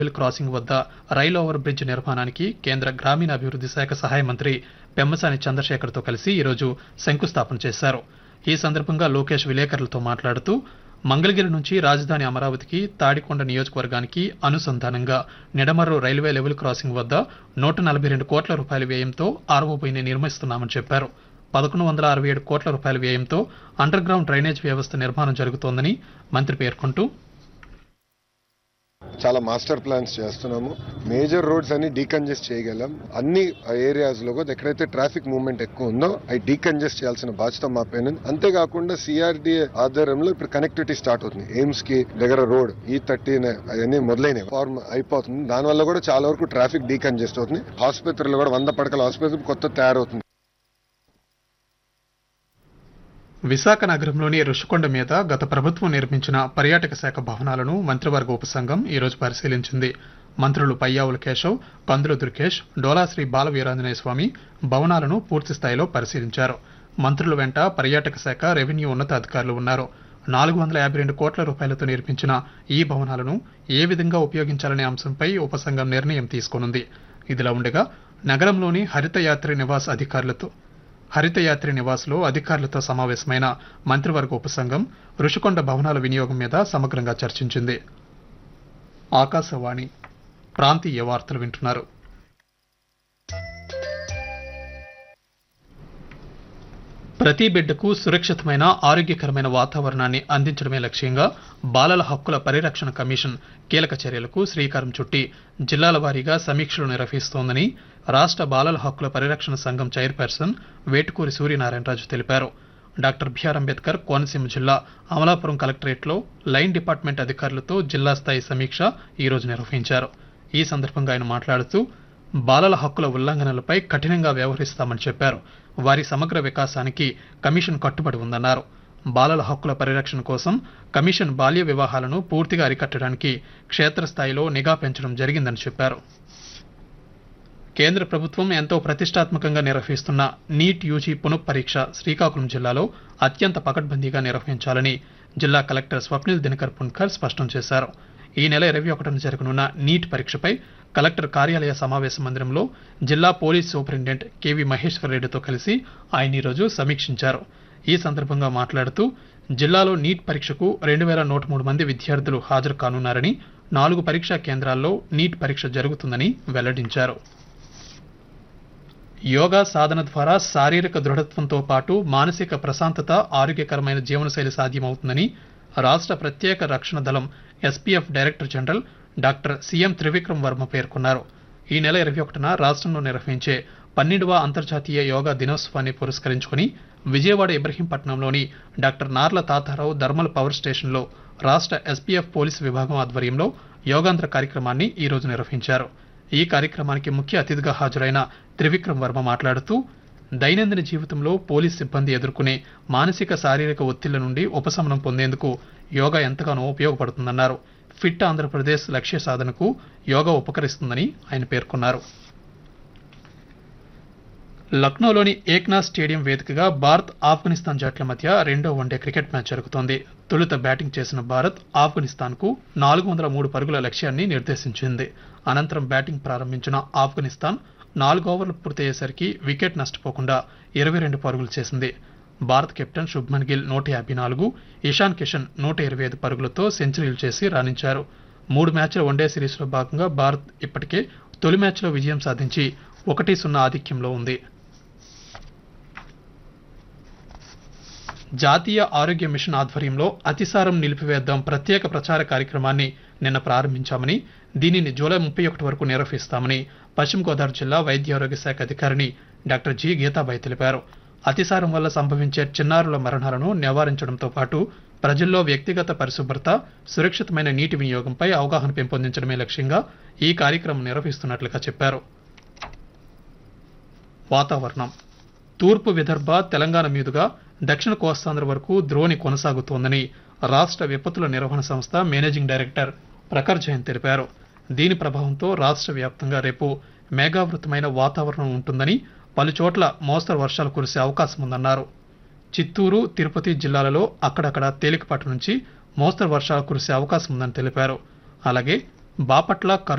Level crossing వద్ద rail over bridge నిర్మాణానికి కేంద్ర గ్రామీణాభివృద్ధి శాఖ సహాయ మంత్రి పెమ్మసాని చంద్రశేఖర్తో కలిసి ఈరోజు శంకుస్థాపన చేశారు ఈ సందర్భంగా లోకేష్ విలేకరులతో మాట్లాడుతూ మంగళగిరి నుంచి రాజధాని అమరావతికి తాడికొండ నియోజకవర్గానికి అనుసంధానంగా నిడమర్రు రైల్వే లెవెల్ క్రాసింగ్ వద్ద నూట నలభై రెండు కోట్ల రూపాయల వ్యయంతో ఆర్ఓబీని నిర్మిస్తున్నామని చెప్పారు పదకొండు వందల అరవై ఏడు కోట్ల రూపాయల వ్యయంతో అండర్ గ్రౌండ్ డ్రైనేజ్ వ్యవస్థ నిర్మాణం జరుగుతోందని మంత్రి పేర్కొంటూ చాలా మాస్టర్ ప్లాన్స్ చేస్తున్నాము మేజర్ రోడ్స్ అన్ని డీకంజెస్ట్ చేయగలం అన్ని ఏరియాస్ లో కూడా ఎక్కడైతే ట్రాఫిక్ మూవ్మెంట్ ఎక్కువ ఉందో అవి డీకంజెస్ట్ చేయాల్సిన బాధ్యత మా పైన ఉంది. అంతేకాకుండా సిఆర్డిఏ ఆధ్వర్యంలో ఇప్పుడు కనెక్టివిటీ స్టార్ట్ అవుతుంది ఎయిమ్స్ కి దగ్గర రోడ్ ఈ థర్టీ అవన్నీ మొదలైనవి ఫార్మ్ అయిపోతుంది దానివల్ల కూడా చాలా వరకు ట్రాఫిక్ డీకంజెస్ట్ అవుతుంది ఆసుపత్రిలో కూడా వంద పడకల ఆసుపత్రి కొత్త తయారవుతుంది విశాఖ నగరంలోని రుషికొండ మీద గత ప్రభుత్వం నిర్మించిన పర్యాటక శాఖ భవనాలను మంత్రివర్గ ఉపసంఘం ఈరోజు పరిశీలించింది మంత్రులు పయ్యావుల కేశవ్ కందుల దుర్గేష్ డోలాశ్రీ బాల వీరాంజనేయ స్వామి భవనాలను పూర్తి స్థాయిలో పరిశీలించారు మంత్రుల వెంట పర్యాటక శాఖ రెవెన్యూ ఉన్నతాధికారులు ఉన్నారు నాలుగు వందల యాభై రెండు కోట్ల రూపాయలతో నిర్మించిన ఈ భవనాలను ఏ విధంగా ఉపయోగించాలనే అంశంపై ఉపసంఘం నిర్ణయం తీసుకోనుంది ఇదిలా ఉండగా నగరంలోని హరిత యాత్రి నివాస్ అధికారులతో హరితయాత్రి నివాస్లో అధికారులతో సమావేశమైన మంత్రివర్గ ఉపసంఘం రుషికొండ భవనాల వినియోగం మీద సమగ్రంగా చర్చించింది ఆకాశవాణి ప్రాంతీయ వార్తలు వింటున్నారు ప్రతి బిడ్డకు సురక్షితమైన ఆరోగ్యకరమైన వాతావరణాన్ని అందించడమే లక్ష్యంగా బాలల హక్కుల పరిరక్షణ కమిషన్ కీలక చర్యలకు శ్రీకారం చుట్టి జిల్లాల వారీగా సమీక్షలు నిర్వహిస్తోందని రాష్ట్ర బాలల హక్కుల పరిరక్షణ సంఘం చైర్పర్సన్ వేటుకూరి సూర్యనారాయణరాజు తెలిపారు డాక్టర్ బిఆర్ అంబేద్కర్ కోనసీమ జిల్లా అమలాపురం కలెక్టరేట్లో లైన్ డిపార్ట్మెంట్ అధికారులతో జిల్లా స్థాయి సమీక్ష ఈరోజు నిర్వహించారు ఈ సందర్భంగా ఆయన మాట్లాడుతూ బాలల హక్కుల ఉల్లంఘనలపై కఠినంగా వ్యవహరిస్తామని చెప్పారు వారి సమగ్ర వికాసానికి కమిషన్ కట్టుబడి ఉందన్నారు బాలల హక్కుల పరిరక్షణ కోసం కమిషన్ బాల్య వివాహాలను పూర్తిగా అరికట్టడానికి క్షేత్రస్థాయిలో నిఘా పెంచడం జరిగిందని చెప్పారు కేంద్ర ప్రభుత్వం ఎంతో ప్రతిష్టాత్మకంగా నిర్వహిస్తున్న నీట్ యూజీ పునఃపరీక్ష శ్రీకాకుళం జిల్లాలో అత్యంత పకడ్బందీగా నిర్వహించాలని జిల్లా కలెక్టర్ స్వప్నిల్ దినకర్ పున్కర్ స్పష్టం చేశారు ఈ నెల ఇరవై ఒకటిన జరగనున్న నీట్ పరీక్షపై కలెక్టర్ కార్యాలయ సమావేశ మందిరంలో జిల్లా పోలీస్ సూపరింటెండెంట్ కెవి మహేశ్వర్ రెడ్డితో కలిసి ఆయన ఈరోజు సమీక్షించారు ఈ సందర్భంగా మాట్లాడుతూ జిల్లాలో నీట్ పరీక్షకు రెండు వేల నూట మూడు మంది విద్యార్థులు హాజరు కానున్నారని నాలుగు పరీక్షా కేంద్రాల్లో నీట్ పరీక్ష జరుగుతుందని వెల్లడించారు యోగా సాధన ద్వారా శారీరక దృఢత్వంతో పాటు మానసిక ప్రశాంతత ఆరోగ్యకరమైన జీవనశైలి సాధ్యమవుతుందని రాష్ట్ర ప్రత్యేక రక్షణ దళం SPF director general doctor CM Trivikram Varma పేర్కొన్నారు ఈ నెల ఇరవై ఒకటిన రాష్ట్రంలో నిర్వహించే పన్నెండవ అంతర్జాతీయ యోగా దినోత్సవాన్ని పురస్కరించుకుని విజయవాడ ఇబ్రహీంపట్నంలోని doctor Narla Tatarao thermal power స్టేషన్లో రాష్ట్ర ఎస్పీఎఫ్ పోలీసు విభాగం ఆధ్వర్యంలో యోగాంధ్ర కార్యక్రమాన్ని ఈ రోజు నిర్వహించారు ఈ కార్యక్రమానికి ముఖ్య అతిథిగా హాజరైన త్రివిక్రమ్ వర్మ మాట్లాడుతూ దైనందిన జీవితంలో పోలీస్ సిబ్బంది ఎదుర్కొనే మానసిక శారీరక ఒత్తిళ్ల నుండి ఉపశమనం పొందేందుకు యోగా ఎంతగానో ఉపయోగపడుతుందన్నారు ఫిట్ ఆంధ్రప్రదేశ్ లక్ష్య సాధనకు యోగా ఉపకరిస్తుందని ఆయన పేర్కొన్నారు లక్నోలోని ఏక్నాథ్ స్టేడియం వేదికగా భారత్ ఆఫ్ఘనిస్తాన్ జట్ల మధ్య రెండో వన్డే క్రికెట్ మ్యాచ్ జరుగుతోంది తొలుత బ్యాటింగ్ చేసిన భారత్ ఆఫ్ఘనిస్తాన్కు నాలుగు వందల మూడు పరుగుల లక్ష్యాన్ని నిర్దేశించింది అనంతరం బ్యాటింగ్ ప్రారంభించిన ఆఫ్ఘనిస్తాన్ నాలుగు ఓవర్లు పూర్తయ్యేసరికి వికెట్ నష్టపోకుండా ఇరవై రెండు పరుగులు చేసింది భారత్ కెప్టెన్ శుభ్మన్ గిల్ నూట యాభై నాలుగు ఇషాన్ కిషన్ నూట ఇరవై ఐదు పరుగులతో సెంచరీలు చేసి రాణించారు మూడు మ్యాచ్ల వన్డే సిరీస్లో భాగంగా భారత్ ఇప్పటికే తొలి మ్యాచ్లో విజయం సాధించి ఒకటి సున్నా ఆధిక్యంలో ఉంది జాతీయ ఆరోగ్య మిషన్ ఆధ్వర్యంలో అతిసారం నిలిపివేద్దాం ప్రత్యేక ప్రచార కార్యక్రమాన్ని నిన్న ప్రారంభించామని దీనిని జూలై ముప్పై ఒకటి వరకు నిర్వహిస్తామని పశ్చిమ గోదావరి జిల్లా వైద్య ఆరోగ్య శాఖ అధికారిని డాక్టర్ జి గీతాబాయి తెలిపారు అతిసారం వల్ల సంభవించే చిన్నారుల మరణాలను నివారించడంతో పాటు ప్రజల్లో వ్యక్తిగత పరిశుభ్రత సురక్షితమైన నీటి వినియోగంపై అవగాహన పెంపొందించడమే లక్ష్యంగా ఈ కార్యక్రమం నిర్వహిస్తున్నట్లుగా చెప్పారు వాతావరణం తూర్పు విదర్భ తెలంగాణ మీదుగా దక్షిణ కోస్తాంధ్ర వరకు ద్రోణి కొనసాగుతోందని రాష్ట్ర విపత్తుల నిర్వహణ సంస్థ మేనేజింగ్ డైరెక్టర్ ప్రఖర్ జైన్ తెలిపారు దీని ప్రభావంతో రాష్ట్ర వ్యాప్తంగా రేపు మేఘావృతమైన వాతావరణం ఉంటుందని పలు చోట్ల మోస్తరు వర్షాలు కురిసే అవకాశం ఉందన్నారు చిత్తూరు తిరుపతి జిల్లాలలో అక్కడక్కడ తేలికపాటి నుంచి మోస్తరు వర్షాలు కురిసే అవకాశం ఉందని తెలిపారు అలాగే బాపట్ల